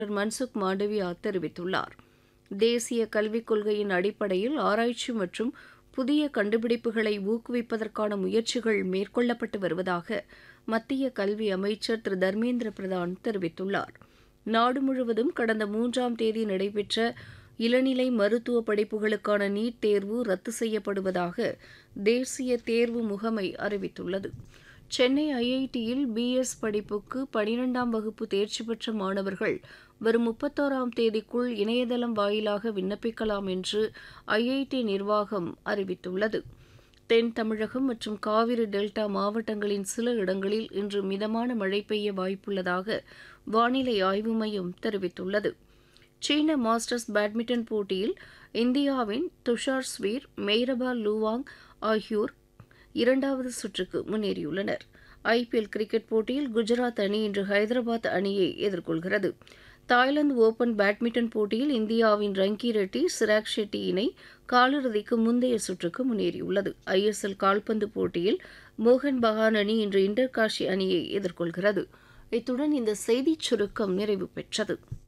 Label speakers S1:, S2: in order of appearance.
S1: மன்சுக் மாண்டவியா தெரிவித்துள்ளார் தேசிய கல்விக் கொள்கையின் அடிப்படையில் ஆராய்ச்சி மற்றும் புதிய கண்டுபிடிப்புகளை ஊக்குவிப்பதற்கான முயற்சிகள் மேற்கொள்ளப்பட்டு வருவதாக மத்திய கல்வி அமைச்சர் திரு தர்மேந்திர பிரதான் தெரிவித்துள்ளார் நாடு முழுவதும் கடந்த மூன்றாம் தேதி நடைபெற்ற இளநிலை மருத்துவ படிப்புகளுக்கான நீட் தேர்வு ரத்து செய்யப்படுவதாக தேசிய தேர்வு முகமை அறிவித்துள்ளது சென்னை ஐஐடியில் பிஎஸ் படிப்புக்கு பனிரெண்டாம் வகுப்பு தேர்ச்சி பெற்ற மாணவர்கள் வரும் முப்பத்தோராம் தேதிக்குள் இணையதளம் வாயிலாக விண்ணப்பிக்கலாம் என்று ஐஐடி நிர்வாகம் அறிவித்துள்ளது தென் தமிழகம் மற்றும் காவிரி டெல்டா மாவட்டங்களின் சில இடங்களில் இன்று மிதமான மழை பெய்ய வாய்ப்புள்ளதாக வானிலை ஆய்வு மையம் தெரிவித்துள்ளது சீன மாஸ்டர்ஸ் பேட்மிண்டன் போட்டியில் இந்தியாவின் துஷார் ஸ்வீர் மெய்ரபா லூவாங் ஆகியோர் இரண்டாவது சுற்றுக்கு முன்னேறியுள்ளனர் ஐபிஎல் கிரிக்கெட் போட்டியில் குஜராத் அணி இன்று ஹைதராபாத் அணியை எதிர்கொள்கிறது தாய்லாந்து ஓபன் பேட்மிண்டன் போட்டியில் இந்தியாவின் ரங்கி ரெட்டி சிராக் ஷெட்டி இணை காலிறுதிக்கு முந்தைய சுற்றுக்கு முன்னேறியுள்ளது ஐஎஸ்எல் கால்பந்து போட்டியில் மோகன் பகான் அணி இன்று இன்டர் காஷி அணியை எதிர்கொள்கிறது இத்துடன் இந்த செய்திச் சுருக்கம் நிறைவு பெற்றது